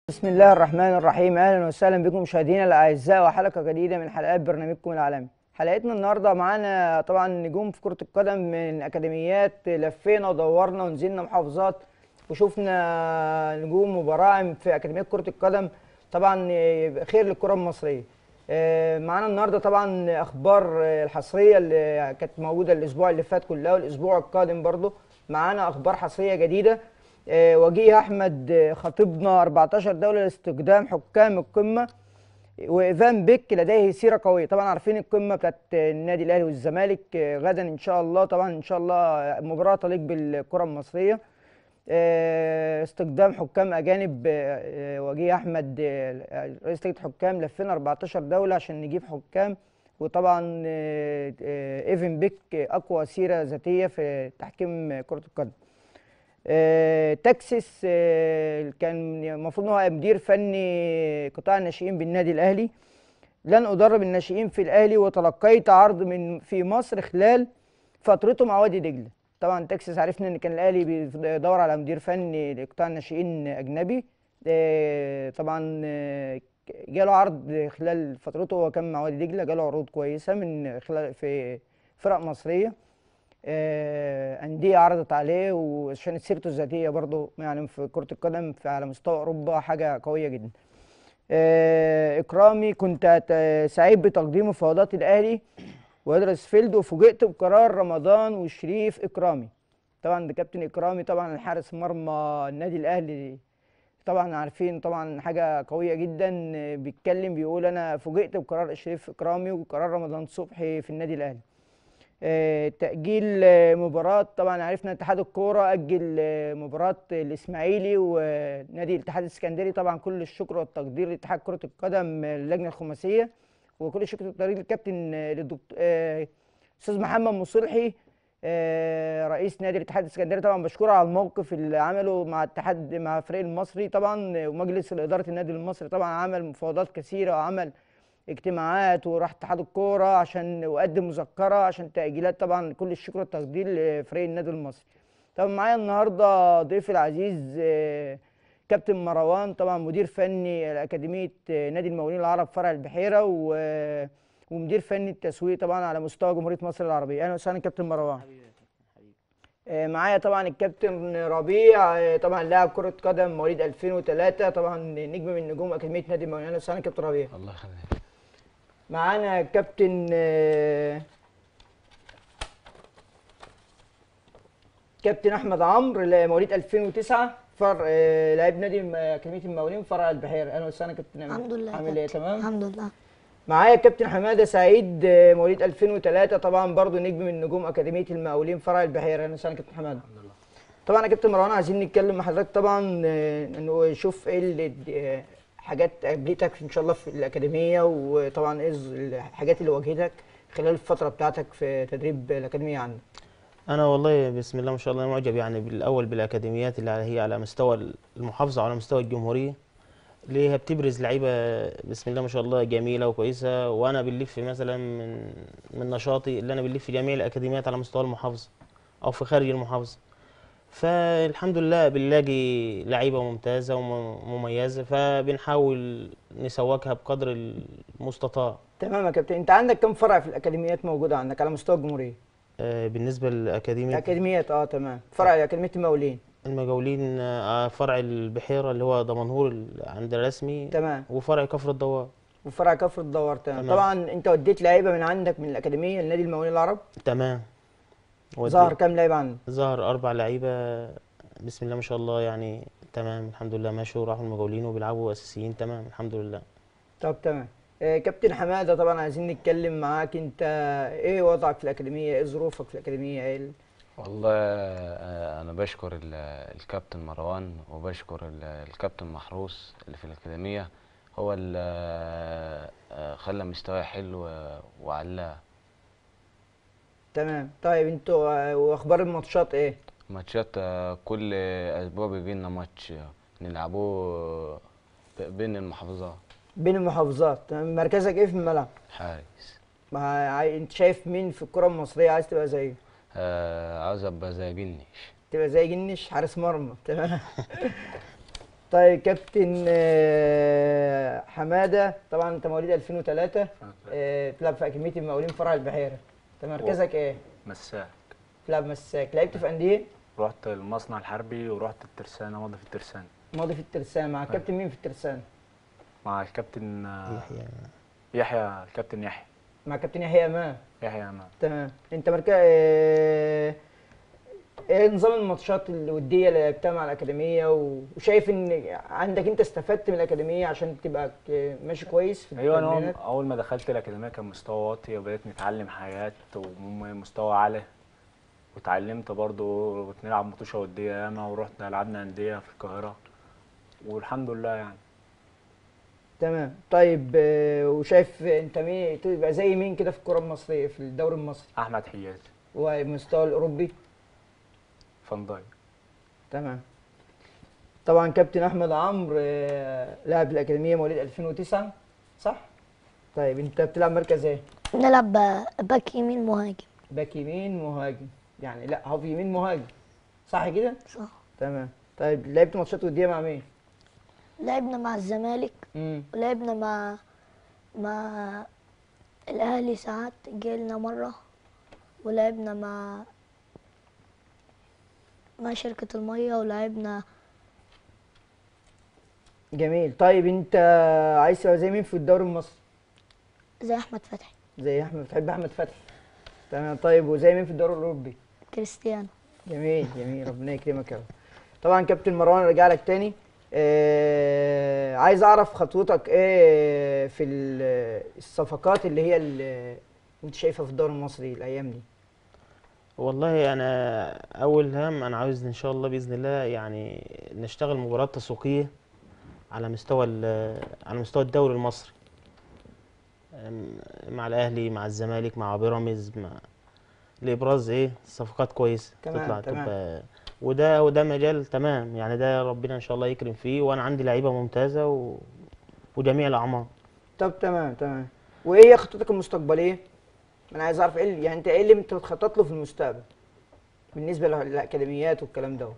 بسم الله الرحمن الرحيم اهلا وسهلا بكم مشاهدينا الاعزاء وحلقه جديده من حلقات برنامجكم العالمي حلقتنا النهارده معانا طبعا نجوم في كره القدم من اكاديميات لفينا ودورنا ونزلنا محافظات وشفنا نجوم وبراعم في اكاديميات كره القدم طبعا خير للكره المصريه آه، معانا النهارده طبعا اخبار الحصريه اللي كانت موجوده الاسبوع اللي فات كلها والاسبوع القادم برضه معانا اخبار حصريه جديده آه، وجيه احمد آه، خطيبنا 14 دوله لاستخدام حكام القمه وايفان بيك لديه سيره قويه طبعا عارفين القمه بتاعت النادي الاهلي والزمالك آه، غدا ان شاء الله طبعا ان شاء الله مباراه تليق بالكره المصريه آه، استخدام حكام اجانب آه، آه، وجيه احمد آه، رئيس لجنه حكام لفينا 14 دوله عشان نجيب حكام وطبعا آه، آه، ايفن بيك اقوى سيره ذاتيه في تحكيم كره القدم آه، تكسس آه، كان المفروض ان هو مدير فني قطاع الناشئين بالنادي الاهلي لن ادرب الناشئين في الاهلي وتلقيت عرض من في مصر خلال فترته مع وادي دجله طبعا تكساس عرفنا ان كان الاهلي بيدور على مدير فني لقطاع الناشئين اجنبي آه، طبعا آه، جاله عرض خلال فترته هو كان مع وادي دجله جاله عروض كويسه من خلال في فرق مصريه آه، انديه عرضت عليه وعشان سيرته الذاتيه برضه يعني في كره القدم في على مستوى اوروبا حاجه قويه جدا آه، اكرامي كنت أت- سعيد بتقديم مفاوضات الاهلي وهدرسفيلد وفوجئت بقرار رمضان وشريف اكرامي طبعا ده كابتن اكرامي طبعا الحارس مرمى النادي الاهلي طبعا عارفين طبعا حاجه قويه جدا آه، بيتكلم بيقول انا فوجئت بقرار شريف اكرامي وقرار رمضان صبحي في النادي الاهلي آه، تأجيل آه، مباراة طبعا عرفنا اتحاد الكورة أجل آه، مباراة الإسماعيلي ونادي الاتحاد السكندري طبعا كل الشكر والتقدير لاتحاد كرة القدم آه، اللجنة الخماسية وكل الشكر والتقدير للكابتن آه، للدكتور آه، أستاذ محمد مصلحي آه، رئيس نادي الاتحاد السكندري طبعا بشكره على الموقف اللي عمله مع الاتحاد مع الفريق المصري طبعا آه، ومجلس إدارة النادي المصري طبعا عمل مفاوضات كثيرة وعمل اجتماعات وراح اتحاد الكوره عشان وقدم مذكره عشان تاجيلات طبعا كل الشكر والتقدير لفريق النادي المصري طبعا معايا النهارده ضيفي العزيز آه، كابتن مروان طبعا مدير فني لاكاديميه آه، نادي المقاولين العرب فرع البحيره و- ومدير فني التسويق طبعا على مستوى جمهوريه مصر العربيه اهلا وسهلا كابتن مروان آه، معايا طبعا الكابتن ربيع آه، طبعا لاعب كره قدم مواليد 2003 طبعا نجم من نجوم اكاديميه نادي المقاولين اهلا وسهلا كابتن ربيع الله يخليك معانا كابتن آه، كابتن احمد عمرو اللي مواليد 2009 فرع آه، لاعب نادي الم- اكاديميه المقاولين فرع البحيره اهلا وسهلا كابتن أحمد. الحمد لله عامل ايه كابتن. تمام الحمد لله معايا كابتن حماده سعيد آه، مواليد 2003 طبعا برضو نجم من نجوم اكاديميه المقاولين فرع البحيره اهلا وسهلا كابتن حماده طبعا يا كابتن مروان عايزين نتكلم مع حضرتك طبعا آه، انه يشوف ايه اللي آه، حاجات قابلتك ان شاء الله في الاكاديميه وطبعا ايه الز- الحاجات اللي واجهتك خلال الفتره بتاعتك في تدريب الاكاديميه عندك انا والله بسم الله ما شاء الله معجب يعني بالاول بالاكاديميات اللي هي على مستوى المحافظه وعلى مستوى الجمهوريه اللي هي بتبرز لعيبه بسم الله ما شاء الله جميله وكويسه وانا بنلف مثلا من من نشاطي اللي انا بنلف في جميع الاكاديميات على مستوى المحافظه او في خارج المحافظه فالحمد لله بنلاقي لعيبه ممتازه ومميزه فبنحاول نسوقها بقدر المستطاع تمام يا كابتن انت عندك كم فرع في الاكاديميات موجوده عندك على مستوى الجمهوريه آه، بالنسبه للاكاديميه الاكاديميات اه تمام فرع اكاديميه المقاولين المجاولين آه، فرع البحيرة اللي هو دمنهور ال- عند الرسمي تمام وفرع كفر الدوار وفرع كفر الدوار تمام تمام. طبعا انت وديت لعيبه من عندك من الاكاديميه لنادي المقاولين العرب تمام ودي- ظهر كام لعيب عندك ظهر أربع لعيبة بسم الله ما شاء الله يعني تمام الحمد لله ماشوا راحوا المجاولين وبيلعبوا أساسيين تمام الحمد لله طب تمام آه، كابتن حماده طبعا عايزين نتكلم معاك انت ايه وضعك في الاكاديميه ايه ظروفك في الاكاديميه ايه ال- والله آه، انا بشكر ال- الكابتن مروان وبشكر ال- الكابتن محروس اللي في الاكاديميه هو اللي آه، آه، خلى مستواي حلو آه، وعلاه تمام طيب انتوا آه، واخبار الماتشات ايه ماتشات آه، كل اسبوع بيجي لنا ماتش آه، نلعبوه ب- بين المحافظات بين المحافظات تمام مركزك ايه في الملعب حارس ما عاي- انت شايف مين في الكره المصريه عايز تبقى زيه آه، عاوز ابقى زي جنش تبقى زي جنش حارس مرمى تمام طيب كابتن آه، حماده طبعا انت مواليد 2003 آه، بتلعب في اكاديميه المقاولين فرع البحيره انت مركزك ايه؟ مساك بتلعب مساك لعبت في انديه رحت المصنع الحربي ورحت الترسانة ماضي في الترسانة ماضي في الترسانه مع كابتن مين في الترسانه؟ مع الكابتن آه، يحيى يحيى الكابتن يحيى مع كابتن يحيى امام يحيى امام تمام انت مركز آه، ايه نظام الماتشات الوديه اللي لعبتها مع الاكاديميه و- وشايف ان عندك انت استفدت من الاكاديميه عشان تبقى ك- ماشي كويس في ايوه انا التمرينات؟ اول ما دخلت الاكاديميه كان مستوى واطي وبدات نتعلم حاجات ومستوى عالي واتعلمت برضو بنلعب مطوشه وديه ياما ورحنا لعبنا انديه في القاهره والحمد لله يعني تمام طيب آه، وشايف انت مين تبقى زي مين كده في الكره المصريه في الدوري المصري احمد حيازي والمستوى الاوروبي فان تمام طبعا كابتن احمد عمرو آه، لاعب الاكاديميه مواليد 2009 صح طيب انت بتلعب مركز ايه نلعب باك يمين مهاجم باك يمين مهاجم يعني لا هاف يمين مهاجم صح كده صح تمام طيب لعبت ماتشات وديه مع مين لعبنا مع الزمالك امم ولعبنا مع مع الأهلي ساعات جيلنا مرة ولعبنا مع مع شركة المية ولعبنا جميل طيب انت عايز تبقى زي مين في الدوري المصري زي أحمد فتحي زي احمد بتحب احمد فتحي تمام طيب وزي مين في الدوري الاوروبي كريستيانو جميل جميل ربنا يكرمك يا رب طبعا كابتن مروان رجع لك تاني آه عايز اعرف خطوتك ايه في ال- الصفقات اللي هي اللي انت شايفها في الدوري المصري الايام دي والله انا اول هم انا عاوز ان شاء الله باذن الله يعني نشتغل مباريات تسويقيه على مستوى ال- على مستوى الدوري المصري أم- مع الاهلي مع الزمالك مع بيراميدز مع لابراز ايه صفقات كويسه تمام، تطلع تمام. تبقى وده وده مجال تمام يعني ده ربنا ان شاء الله يكرم فيه وانا عندي لعيبه ممتازه و... وجميع الاعمار طب تمام تمام وايه هي خطتك المستقبليه انا عايز اعرف ايه اللي- يعني انت ايه اللي انت بتخطط له في المستقبل بالنسبه لل- للاكاديميات والكلام ده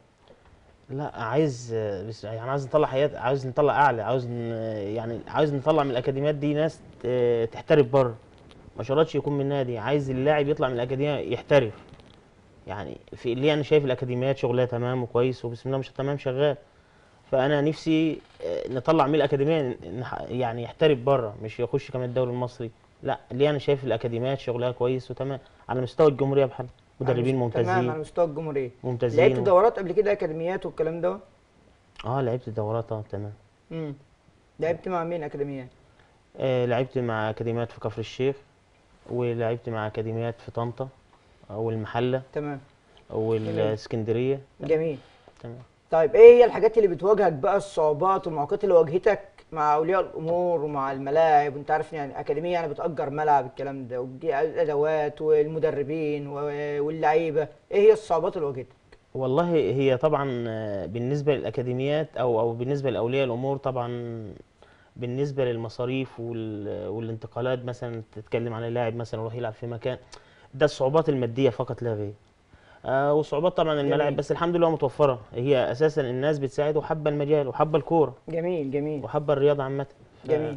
لا عايز بس يعني عايز نطلع حياة عاوز نطلع اعلى عاوز ن- يعني عاوز نطلع من الاكاديميات دي ناس ت- تحترف بره ما شرطش يكون من نادي عايز اللاعب يطلع من الاكاديميه يحترف يعني في اللي انا شايف الاكاديميات شغلها تمام وكويس وبسم الله مش تمام شغال فانا نفسي آه، نطلع من الاكاديميه نح- يعني يحترف بره مش يخش كمان الدوري المصري لا اللي انا شايف الاكاديميات شغلها كويس وتمام على مستوى الجمهوريه بحال مدربين على مست- تمام على ممتازين مستوى الجمهوريه ممتازين لعبت و- دورات قبل كده اكاديميات والكلام ده اه لعبت دورات اه تمام امم لعبت مع مين اكاديميات آه، لعبت مع اكاديميات في كفر الشيخ ولعبت مع اكاديميات في طنطا والمحله تمام والاسكندريه جميل تمام طيب ايه هي الحاجات اللي بتواجهك بقى الصعوبات والمعوقات اللي واجهتك مع اولياء الامور ومع الملاعب وانت عارف يعني اكاديميه يعني بتأجر ملعب الكلام ده ودي الادوات والمدربين و- واللعيبه ايه هي الصعوبات اللي واجهتك والله هي طبعا آه، بالنسبه للاكاديميات او او بالنسبه لاولياء الامور طبعا بالنسبه للمصاريف وال- والانتقالات مثلا تتكلم عن اللاعب مثلا يروح يلعب في مكان ده الصعوبات الماديه فقط لا غير آه وصعوبات طبعا الملاعب جميل. بس الحمد لله متوفره هي اساسا الناس بتساعد وحابه المجال وحابه الكوره جميل جميل وحابه الرياضه عامه ف- جميل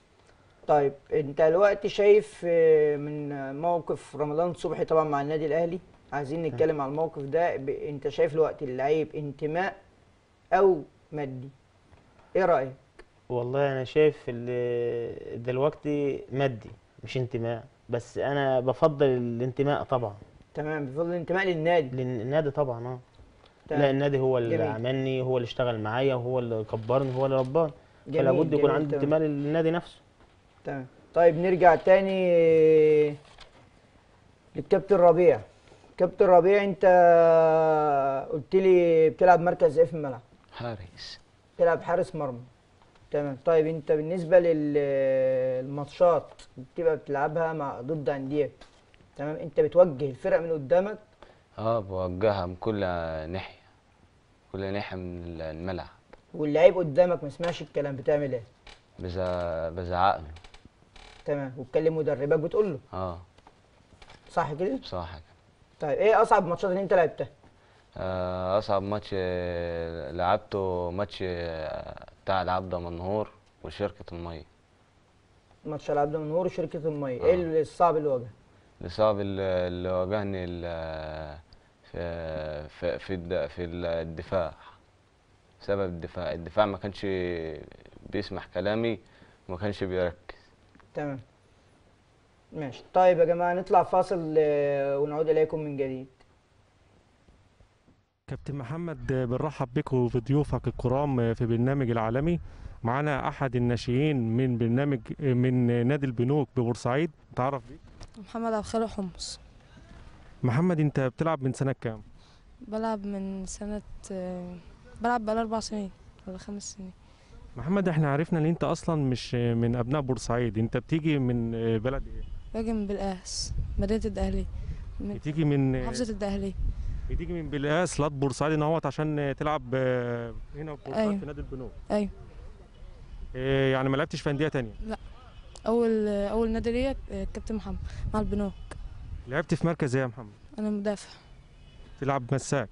طيب انت دلوقتي شايف آه، من موقف رمضان صبحي طبعا مع النادي الاهلي عايزين نتكلم على الموقف ده ب... انت شايف دلوقتي اللعيب انتماء او مادي ايه رايك والله انا شايف اللي دلوقتي مادي مش انتماء بس انا بفضل الانتماء طبعا تمام بفضل الانتماء للنادي لان النادي طبعا اه تمام. لا النادي هو اللي جميل. عملني هو اللي اشتغل معايا وهو اللي كبرني هو اللي رباني جميل، فلا بد يكون جميل، عندي تمام. انتماء للنادي نفسه تمام طيب نرجع تاني للكابتن ربيع كابتن ربيع انت قلت لي بتلعب مركز ايه في الملعب حارس بتلعب حارس مرمى تمام طيب انت بالنسبه للماتشات بتبقى بتلعبها مع ضد انديه تمام انت بتوجه الفرق من قدامك اه بوجهها من كل ناحية كل ناحية من الملعب واللعيب قدامك ما سمعش الكلام بتعمل ايه بزع- بزعق له تمام وتكلم مدربك بتقول له اه صح كده بصراحة كده طيب ايه اصعب ماتشات اللي انت لعبتها آه، اصعب ماتش آه، لعبته ماتش آه، بتاع العبده منهور وشركه الميه ماتش العاب ده من نور وشركه الميه ايه اللي الصعب اللي واجهه لصعب اللي اللي واجهني ال- في في في الد- في الدفاع بسبب الدفاع الدفاع ما كانش بيسمع كلامي وما كانش بيركز تمام ماشي طيب يا جماعه نطلع فاصل آه، ونعود اليكم من جديد كابتن محمد بنرحب بك وبضيوفك الكرام في برنامج العالمي معانا احد الناشئين من برنامج من نادي البنوك ببورسعيد تعرف بيك محمد عبد الخالق حمص محمد انت بتلعب من سنه كام بلعب من سنة آه، بلعب بقالي أربع سنين ولا خمس سنين محمد احنا عرفنا ان انت اصلا مش من ابناء بورسعيد انت بتيجي من بلد ايه باجي من بالقاس مدينة الدقهلية من بتيجي من محافظة الدقهلية بتيجي من بلقاس لاد بورسعيد ان هوت عشان تلعب آه، هنا في بورسعيد أيوة. في نادي البنوك أيوة إيه يعني ما لعبتش في انديه تانية أول آه، أول نادي ليا آه، كابتن محمد مع البنوك لعبت في مركز ايه يا محمد أنا مدافع تلعب مساك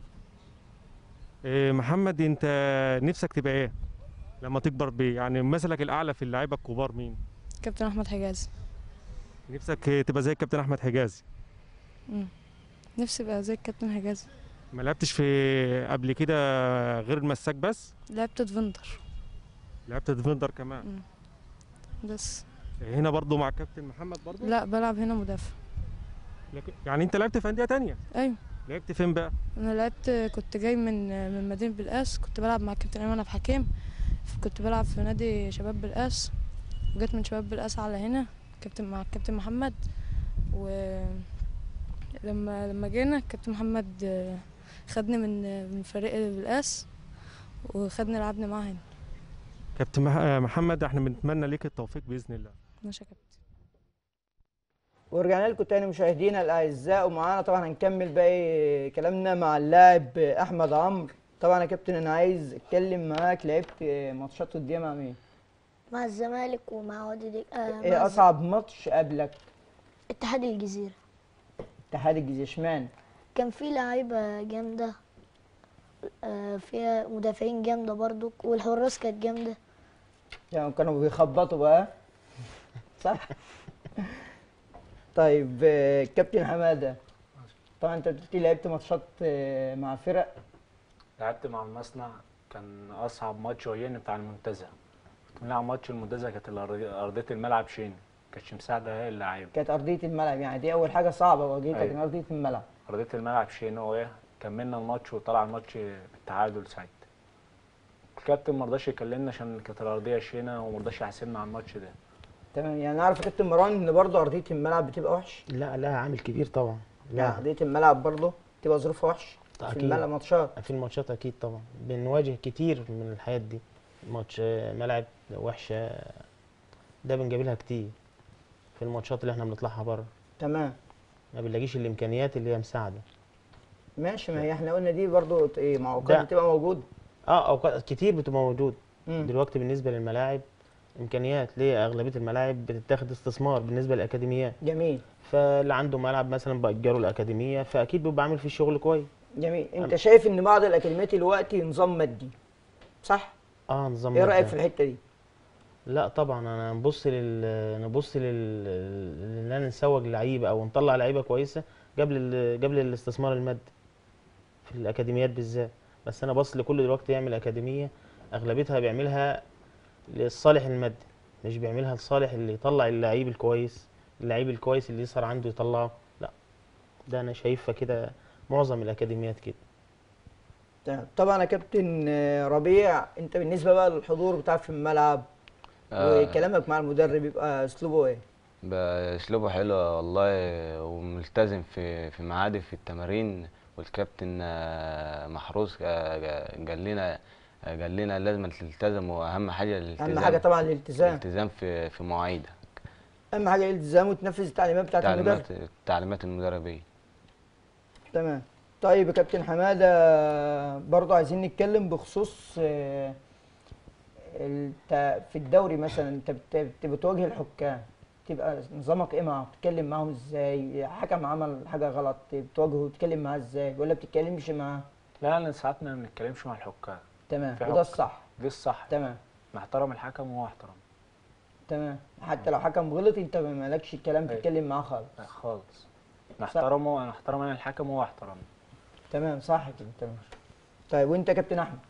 إيه محمد انت نفسك تبقى ايه لما تكبر بيه يعني مثلك الاعلى في اللعيبه الكبار مين كابتن أحمد حجازي نفسك تبقى زي الكابتن احمد حجازي مم. نفسي أبقى زي الكابتن حجازي ما لعبتش في قبل كده غير المساك بس لعبت ديفندر لعبت ديفندر كمان مم. بس هنا برضو مع الكابتن محمد برضو لا بلعب هنا مدافع لكن يعني انت لعبت في انديه تانية أيوة لعبت فين بقى أنا لعبت كنت جاي من من مدينة بالقاس كنت بلعب مع الكابتن أيمن عبد الحكيم كنت بلعب في نادي شباب بالقاس وجيت من شباب بالقاس على هنا كابتن مع الكابتن محمد و لما لما جينا الكابتن محمد آه، خدني من من فريق بالقاس وخدني لعبني معاه هنا كابتن مح- محمد احنا بنتمنى ليك التوفيق باذن الله ماشي يا كابتن ورجعنا لكم تاني مشاهدينا الاعزاء ومعانا طبعا هنكمل باقي كلامنا مع اللاعب احمد عمرو طبعا يا كابتن انا عايز اتكلم معاك لعبت ماتشات وديه مع مين مع الزمالك ومع وادي دي آه مع ايه الز- اصعب ماتش قبلك اتحاد الجزيرة اتحاد الجيزه اشمعنى كان في لعيبة جامدة آه فيها مدافعين جامدة برضو والحراس كانت جامدة يعني كانوا بيخبطوا بقى صح طيب آه، كابتن حماده طبعا انت بتقولي لعبت ماتشات آه، مع فرق لعبت مع المصنع كان اصعب ماتش واجهني بتاع المنتزه كنت بنلعب ماتش المنتزه كانت الأرض- ارضيه الملعب شين كانتش مساعده هي اللعيبه كانت ارضيه الملعب يعني دي اول حاجه صعبه واجهتك أيوة. كان ارضيه الملعب ارضيه الملعب شين هو كملنا الماتش وطلع الماتش بالتعادل ساعتها الكابتن مرضاش يكلمنا عشان كانت الارضيه شينه ومرضاش يحاسبنا على الماتش ده تمام يعني اعرف يا كابتن مروان ان برضه ارضيه الملعب بتبقى وحش لا لا عامل كبير طبعا لا لا ارضيه الملعب برضه بتبقى ظروفها وحش في أكيد. الملعب ماتشات في الماتشات اكيد طبعا بنواجه كتير من الحاجات دي ماتش آه، ملعب وحشه ده بنقابلها كتير في الماتشات اللي احنا بنطلعها بره تمام ما بنلاقيش الامكانيات اللي هي مساعده ماشي ما هي احنا قلنا دي برضه ايه مع ده- اوقات بتبقى موجوده اه اوقات كتير بتبقى موجود مم. دلوقتي بالنسبه للملاعب امكانيات ليه اغلبيه الملاعب بتتاخد استثمار بالنسبه للاكاديميات جميل فاللي عنده ملعب مثلا باجره الاكاديميه فاكيد بيبقى عامل فيه شغل كويس جميل انت شايف ان بعض الاكاديميات دلوقتي نظام مادي صح اه نظام ايه رايك مبدأ. في الحته دي لا طبعا انا نبص لل نبص لل ان انا نسوق لعيبه او نطلع لعيبه كويسه قبل ال... قبل الاستثمار المادي في الاكاديميات بالذات بس انا بص لكل دلوقتي يعمل اكاديميه اغلبيتها بيعملها للصالح المادي مش بيعملها لصالح اللي يطلع اللعيب الكويس اللعيب الكويس اللي يظهر عنده يطلعه لا ده انا شايفها كده معظم الاكاديميات كده تمام طبعا يا كابتن آه، ربيع انت بالنسبه بقى للحضور بتاعك في الملعب آه. وكلامك مع المدرب يبقى اسلوبه ايه باسلوبه حلو والله وملتزم في في ميعاده في التمارين والكابتن آه، محروس آه، قال لنا قال لنا لازم تلتزم واهم حاجه الالتزام اهم حاجه طبعا الالتزام الالتزام في في مواعيدك اهم حاجه الالتزام وتنفذ التعليمات بتاعت المدرب تعليمات التعليمات المدربيه تمام طيب يا كابتن حماده برضه عايزين نتكلم بخصوص آه، انت في الدوري مثلا انت بت- بت- بتواجه الحكام تبقى نظامك ايه معاهم بتتكلم معاهم ازاي حكم عمل حاجه غلط بتواجهه بتتكلم معاه ازاي ولا بتتكلمش معاه لا انا ساعات ما بنتكلمش مع الحكام تمام في وده حكم. الصح دي الصح تمام نحترم الحكم وهو احترم تمام حتى لو حكم غلط انت ما مالكش الكلام أيوة. تتكلم معاه خالص لا خالص نحترمه انا احترم انا الحكم وهو احترمني تمام صح كده تمام طيب وانت يا كابتن احمد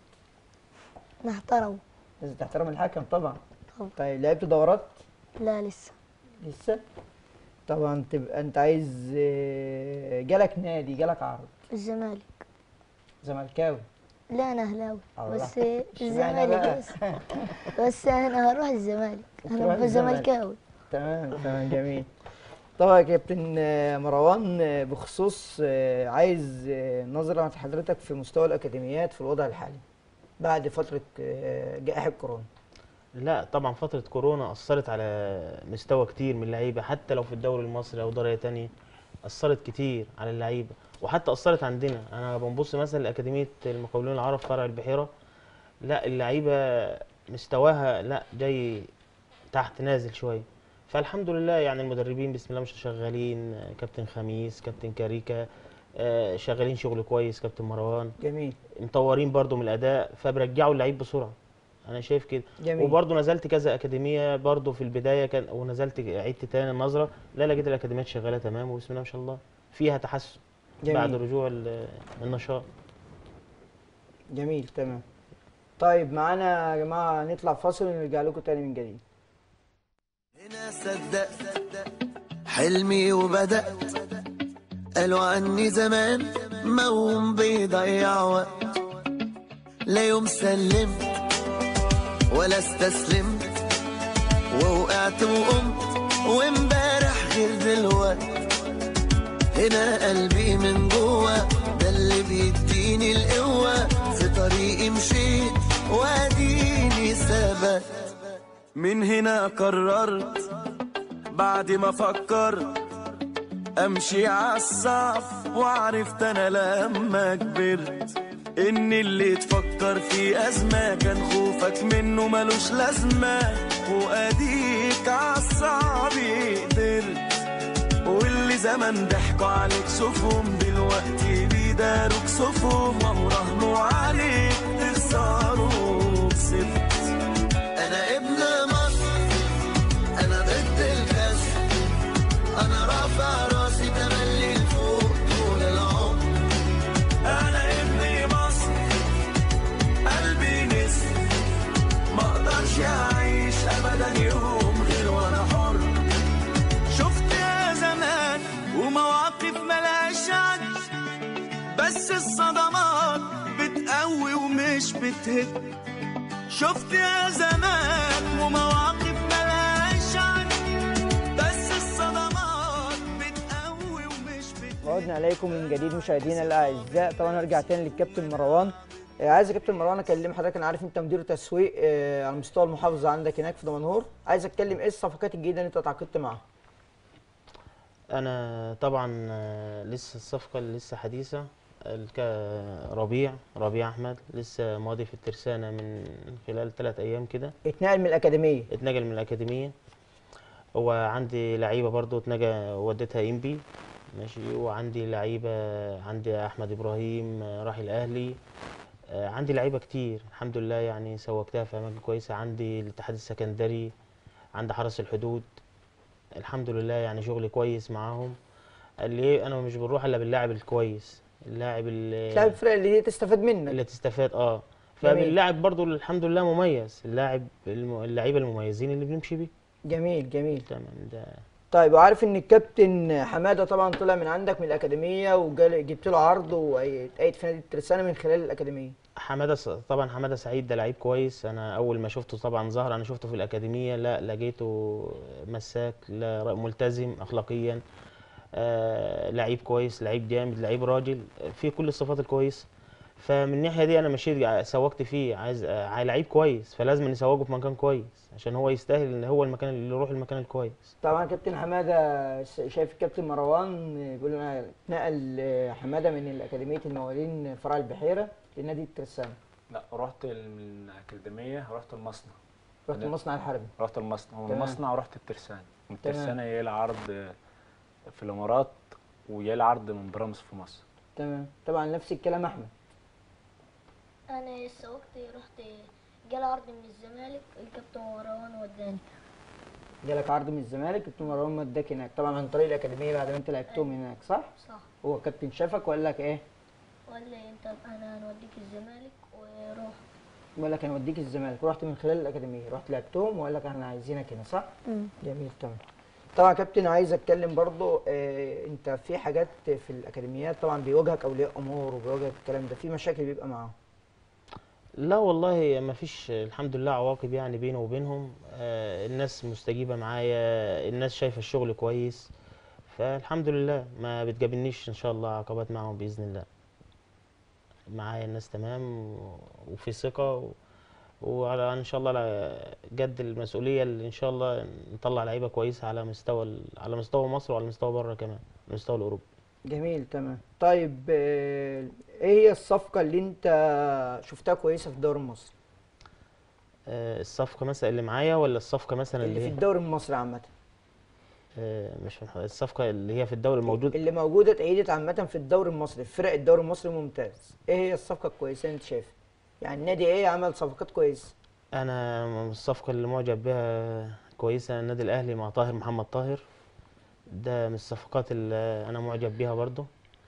نحترمه لازم تحترم الحكم طبعا طبعا. طيب لعبت دورات لا لسه لسه طبعا تبقى انت عايز اه، جالك نادي جالك عرض الزمالك زملكاوي لا انا اهلاوي الله. بس اشمعنى الزمالك بقى؟ بس بس انا هروح الزمالك تروح انا الزمالك. زملكاوي تمام تمام جميل طبعا يا كابتن آه، مروان آه، بخصوص آه، عايز آه، نظرة عن حضرتك في مستوى الأكاديميات في الوضع الحالي بعد فترة آه، جائحة كورونا لا طبعا فترة كورونا أثرت على مستوى كتير من اللعيبة حتى لو في الدوري المصري أو درجة تانية أثرت كتير على اللعيبة وحتى أثرت عندنا أنا بنبص مثلا لأكاديمية المقاولين العرب فرع البحيرة لا اللعيبة مستواها لا جاي تحت نازل شوية فالحمد لله يعني المدربين بسم الله مش شغالين آه، كابتن خميس كابتن كاريكا آه، شغالين شغل كويس كابتن مروان جميل مطورين برضو من الاداء فبرجعوا اللعيب بسرعه انا شايف كده جميل وبرضو نزلت كذا اكاديميه برضو في البدايه كان ونزلت عدت تاني النظره لا لقيت الاكاديميات شغاله تمام وبسم الله ما شاء الله فيها تحسن بعد جميل رجوع ال- النشاط جميل تمام طيب معانا يا جماعة نطلع فاصل ونرجع لكم تاني من جديد هنا صدقت حلمي وبدأت قالوا عني زمان موهوم بيضيع وقت لا يوم سلمت ولا استسلمت ووقعت وقمت وامبارح غير دلوقت هنا قلبي من جوه ده اللي بيديني القوة في طريقي مشيت واديني ثبت من هنا قررت بعد ما فكرت امشي عالصعب وعرفت انا لما كبرت ان اللي تفكر في ازمه كان خوفك منه ملوش لازمه واديك عالصعب قدرت واللي زمان ضحكوا عليك شوفهم دلوقتي بيداروك صفهم وراهنوا عليك تخسروا كسبت انا ابن مصر انا ضد الكسر انا رافع راسي تملي لفوق طول العمر انا ابن مصر قلبي نسر ما اقدرش اعيش ابدا يوم غير وانا حر شفت يا زمان ومواقف ملهاش عد بس الصدمات بتقوي ومش بتهد شفت يا زمان ومواقف ملهاش عد بس الصدمات بتقوي ومش بتهد وعدنا عليكم من جديد مشاهدينا الاعزاء طبعا ارجع تاني للكابتن مروان آه، عايز يا كابتن مروان اكلم حضرتك انا عارف انت مدير تسويق آه، على مستوى المحافظه عندك هناك في دمنهور عايز اتكلم ايه الصفقات الجديده اللي انت اتعاقدت معاها انا طبعا آه، لسه الصفقه اللي لسه حديثه الك- ربيع ربيع احمد لسه ماضي في الترسانه من خلال ثلاث ايام كده اتنقل من الاكاديميه اتنقل من الأكاديمية هو عندي لعيبة برضو اتنقل وديتها إنبي ماشي وعندي لعيبة عندي أحمد إبراهيم آه، راح الأهلي آه، عندي لعيبة كتير الحمد لله يعني سوقتها في أماكن كويسة عندي الاتحاد السكندري عندي حرس الحدود الحمد لله يعني شغلي كويس معاهم اللي إيه، أنا مش بنروح إلا باللاعب الكويس اللاعب اللي تلاعب الفرق اللي هي تستفاد منك اللي تستفاد اه جميل. فاللاعب برضو الحمد لله مميز اللاعب الم- اللعيبه المميزين اللي بنمشي بيه جميل جميل تمام ده طيب وعارف ان الكابتن حماده طبعا طلع من عندك من الاكاديميه وجبت له عرض واتقيد في نادي الترسانه من خلال الاكاديميه حماده س- طبعا حماده سعيد ده لعيب كويس انا اول ما شفته طبعا ظهر انا شفته في الاكاديميه لا لقيته مساك لا ر- ملتزم اخلاقيا آه لعيب كويس لعيب جامد لعيب راجل في كل الصفات الكويسه فمن الناحيه دي انا مشيت ع- سوقت فيه عايز آه لعيب كويس فلازم نسوقه في مكان كويس عشان هو يستاهل ان هو المكان اللي يروح المكان الكويس طبعا كابتن حماده ش- شايف الكابتن مروان بيقول انا نقل حماده من اكاديميه الموالين فرع البحيره لنادي الترسانه لا رحت من الأكاديمية رحت المصنع رحت أنا- المصنع الحربي رحت المصنع ومن تمام. المصنع ورحت الترسانة من تمام. الترسانة جاي لي عرض في الامارات وجاي لي عرض من برامس في مصر تمام طبعا نفس الكلام احمد انا السوقت رحت جالي عرض من الزمالك الكابتن مروان وداني جالك عرض من الزمالك كابتن مروان مداك هناك طبعا عن طريق الاكاديميه بعد ما انت لعبتهم هناك صح صح هو كابتن شافك وقال لك ايه وقال لي انت انا هنوديك الزمالك وروح وقال لك هنوديك الزمالك ورحت من خلال الاكاديميه رحت لعبتهم وقال لك احنا عايزينك هنا صح جميل تمام طبعا يا كابتن عايز اتكلم برضو اه انت في حاجات في الاكاديميات طبعا بيواجهك اولياء امور وبيواجهك الكلام ده في مشاكل بيبقى معاهم لا والله ما فيش الحمد لله عواقب يعني بيني وبينهم آه، الناس مستجيبة معايا الناس شايفة الشغل كويس فالحمد لله ما بتقابلنيش ان شاء الله عقبات معاهم بإذن الله معايا الناس تمام و- وفي ثقة و- وعلى ان شاء الله على قد المسؤولية اللي ان شاء الله نطلع لعيبة كويسة على مستوى ال- على مستوى مصر وعلى مستوى بره كمان المستوى الأوروبي جميل تمام طيب اه ايه هي الصفقه اللي انت شفتها كويسه في الدوري المصري آه، الصفقة مثلا اللي معايا ولا الصفقة مثلا اللي اللي في هي الدوري المصري عامه آه، مش فاهم حضرتك. الصفقة اللي هي في الدوري الموجود اللي موجوده اتأيدت عامه في الدوري المصري في فرق الدوري المصري ممتاز ايه هي الصفقه الكويسه اللي انت شايفها يعني النادي ايه عمل صفقات كويسه انا من الصفقه اللي معجب بها كويسه النادي الاهلي مع طاهر محمد طاهر ده من الصفقات اللي انا معجب بيها برضو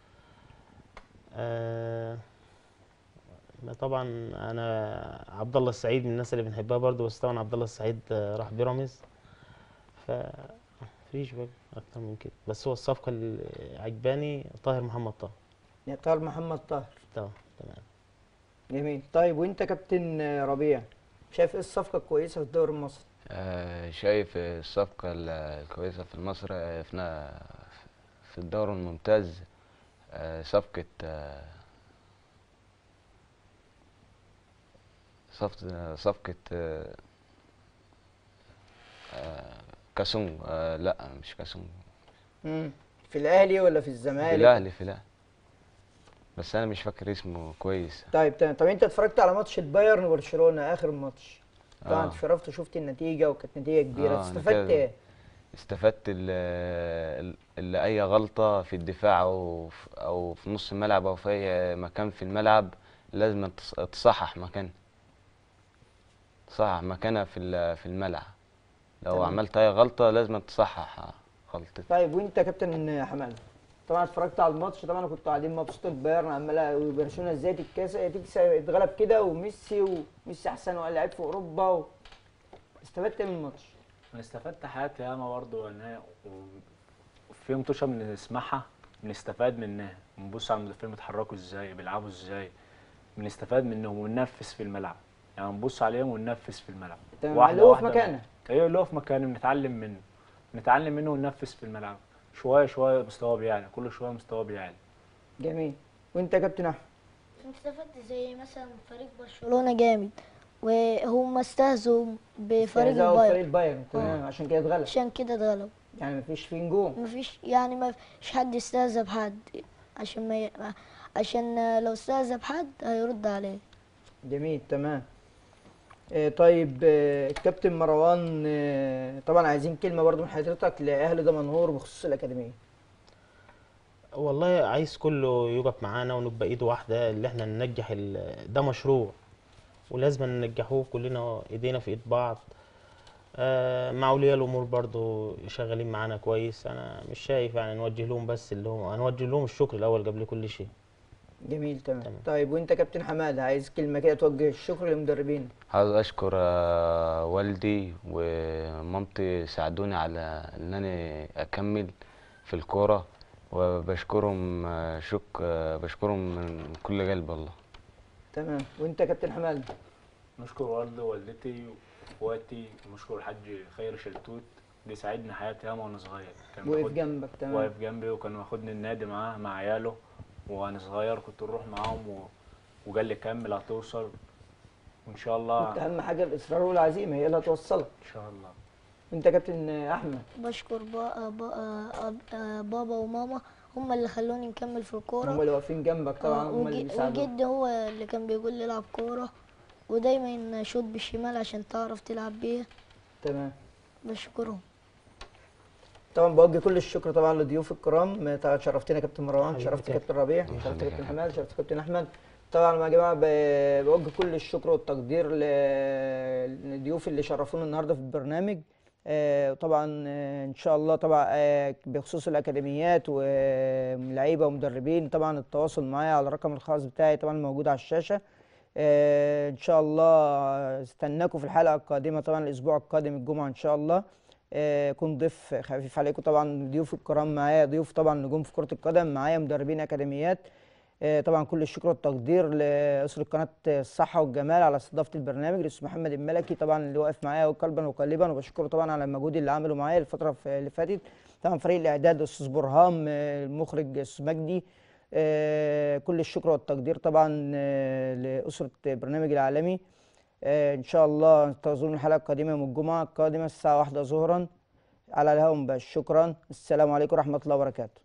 آه ما طبعا انا عبد الله السعيد من الناس اللي بنحبها برضو بس طبعا عبد الله السعيد آه، راح بيراميدز ف مفيش بقى اكتر من كده بس هو الصفقه اللي عجباني طاهر محمد طاهر يعني طاهر محمد طاهر تمام تمام جميل طيب وانت كابتن ربيع شايف ايه الصفقه الكويسه في الدوري المصري آه، شايف الصفقة ال- الكويسة في مصر آه، في نا- في الدوري الممتاز آه، صفقة آه، صفقة صفقة آه، آه، كاسونج آه، لا مش كاسونج مم. في الاهلي ولا في في الزمالك الأهلي في الأهلي بس أنا مش فاكر اسمه كويس طيب تمام طب انت اتفرجت على ماتش البايرن وبرشلونه اخر ماتش طبعا آه. اتشرفت وشفت النتيجه وكانت نتيجه كبيره آه، أنا استفدت كده- ايه استفدت ال- اللي اي غلطه في الدفاع او في او في نص الملعب او في اي مكان في الملعب لازم تص- تصحح مكان تصحح مكانها في ال- في الملعب لو تمام. عملت اي غلطه لازم تصحح غلطتك طيب وانت يا كابتن حماده طبعا اتفرجت على الماتش طبعا كنتوا قاعدين مبسوطين البايرن عماله وبرشلونه ازاي تتكسر تكسب اتغلب كده وميسي وميسي احسن لاعب في اوروبا و... استفدت ايه من الماتش انا استفدت حياتي ياما برضه ان هي و- في متوشة بنسمعها بنستفاد منها بنبص على المدافعين بيتحركوا ازاي بيلعبوا ازاي بنستفاد منهم وننفذ في الملعب يعني نبص عليهم وننفذ في الملعب تمام واحدة اللي هو في واحدة مكانه ايوه اللي هو في مكانه بنتعلم منه نتعلم منه وننفذ في الملعب شويه شويه مستواه بيعلى كل شويه مستواه بيعلى جميل وانت يا كابتن احمد استفدت زي مثلا فريق برشلونة جامد وهم استهزوا بفريق استهزأوا بفريق البايرن البايرن تمام عشان كده اتغلب عشان كده اتغلبوا يعني مفيش فيه نجوم مفيش يعني ما فيش حد يستهزأ بحد عشان ما ي... عشان لو استهزأ بحد هيرد عليه جميل تمام آه طيب آه الكابتن مروان آه طبعا عايزين كلمه برضو من حضرتك لاهل دمنهور بخصوص الاكاديميه والله عايز كله يقف معانا ونبقى ايد واحده اللي احنا ننجح ال- ده مشروع ولازم ننجحوه كلنا ايدينا في ايد بعض آه، مع اولياء الامور برضو شغالين معانا كويس انا مش شايف يعني نوجه لهم بس اللي هم هنوجه لهم الشكر الاول قبل كل شيء جميل تمام تمام. طيب وانت يا كابتن حماده عايز كلمه كده توجه الشكر للمدربين عاوز اشكر آه، والدي ومامتي ساعدوني على ان انا اكمل في الكوره وبشكرهم آه، شك آه، بشكرهم من كل قلب والله تمام وانت يا كابتن حماده نشكر والدي ووالدتي واخواتي ونشكر الحاج خير شلتوت دي ساعدني حياتي ياما وانا صغير كان وقف بياخد- جنبك تمام واقف جنبي وكان واخدني النادي معاه مع عياله وانا صغير كنت نروح معاهم و... وقال لي كمل هتوصل وان شاء الله انت اهم حاجه الاصرار والعزيمه هي اللي هتوصلك ان شاء الله وانت يا كابتن احمد بشكر با... با... آه، بابا وماما هم اللي خلوني نكمل في الكورة هم اللي واقفين جنبك طبعا آه، هم اللي وجي- بيساعدوك وجدي هو اللي كان بيقول لي العب كورة ودايما شوط بالشمال عشان تعرف تلعب بيها تمام بشكرهم طبعا بوجه كل الشكر طبعا لضيوف الكرام طبعا شرفتنا يا كابتن مروان حبيبي شرفت كابتن. كابتن ربيع الله شرفت يخليك كابتن يا حماد شرفت كابتن احمد طبعا يا جماعه ب- بوجه كل الشكر والتقدير ل- للضيوف اللي شرفونا النهارده في البرنامج آه، وطبعا آه، ان شاء الله طبعا آه، بخصوص الاكاديميات ولاعيبه ومدربين طبعا التواصل معايا على الرقم الخاص بتاعي طبعا موجود على الشاشه آه، ان شاء الله استناكم في الحلقه القادمه طبعا الاسبوع القادم الجمعه ان شاء الله آه، كنت ضيف خفيف عليكم طبعا ضيوف الكرام معايا ضيوف طبعا نجوم في كره القدم معايا مدربين اكاديميات آه، طبعا كل الشكر والتقدير لاسره قناه الصحه والجمال على استضافه البرنامج الاستاذ محمد الملكي طبعا اللي واقف معايا قلبا وقالبا وبشكره طبعا على المجهود اللي عمله معايا الفتره اللي فاتت طبعا فريق الاعداد الاستاذ برهام آه، المخرج الاستاذ مجدي آه، كل الشكر والتقدير طبعا آه، لاسره برنامج العالمي آه، ان شاء الله انتظرونا الحلقه القادمه يوم الجمعه القادمه الساعه واحدة ظهرا على الهواء مباشر شكرا السلام عليكم ورحمه الله وبركاته